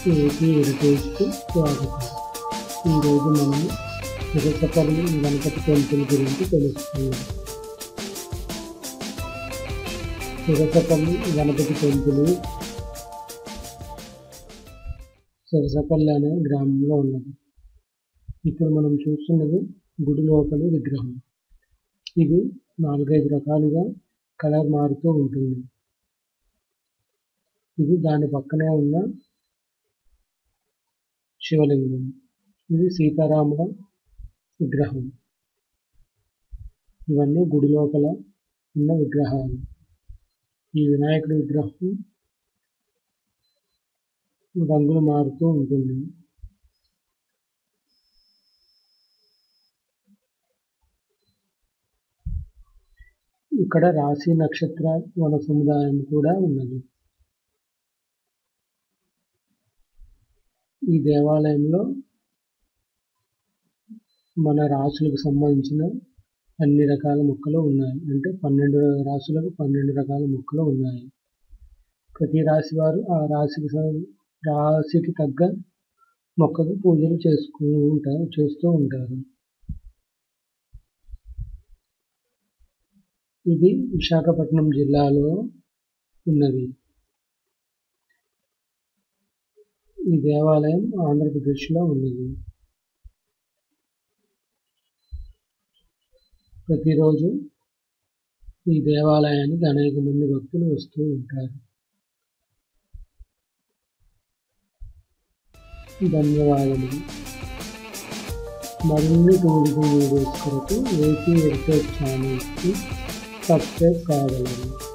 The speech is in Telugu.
ఏపీ హెరిటేజ్కి స్వాగతం ఈరోజు మనం తిరుపతి గణపతి టెంపుల్ గురించి తెలుసుకుందాం తిరుపతి గణపతి టెంపుల్ సిరసపల్లి అనే గ్రామంలో ఉన్నది ఇప్పుడు మనం చూస్తున్నది గుడి లోపలి విగ్రహం ఇది నాలుగైదు రకాలుగా కలర్ మారుతూ ఉంటుంది ఇది దాని పక్కనే ఉన్న శివలింగం ఇది సీతారాముల విగ్రహం ఇవన్నీ గుడి లోపల ఉన్న విగ్రహాలు ఈ వినాయకుడి విగ్రహం రంగులు మారుతూ ఉంటుంది ఇక్కడ రాశి నక్షత్ర వన సముదాయం కూడా ఉన్నది ఈ దేవాలయంలో మన రాసులకు సంబంధించిన అన్ని రకాల మొక్కలు ఉన్నాయి అంటే పన్నెండు రాసులకు పన్నెండు రకాల మొక్కలు ఉన్నాయి ప్రతి రాశి వారు ఆ రాశికి స- రాశికి తగ్గ మొక్కకు పూజలు చేసుకు ఉంటారు చేస్తూ ఉంటారు ఇది విశాఖపట్నం జిల్లాలో ఉన్నది ఈ దేవాలయం ఆంధ్రప్రదేశ్లో ఉన్నది ప్రతిరోజు ఈ దేవాలయానికి అనేక మంది భక్తులు వస్తూ ఉంటారు ధన్యవాదములు మరిన్ని టూరిజం వీడియోస్ కొరకు ఏపీ హెరిటేజ్ ఛానల్కి సబ్స్క్రైబ్ కాగలరు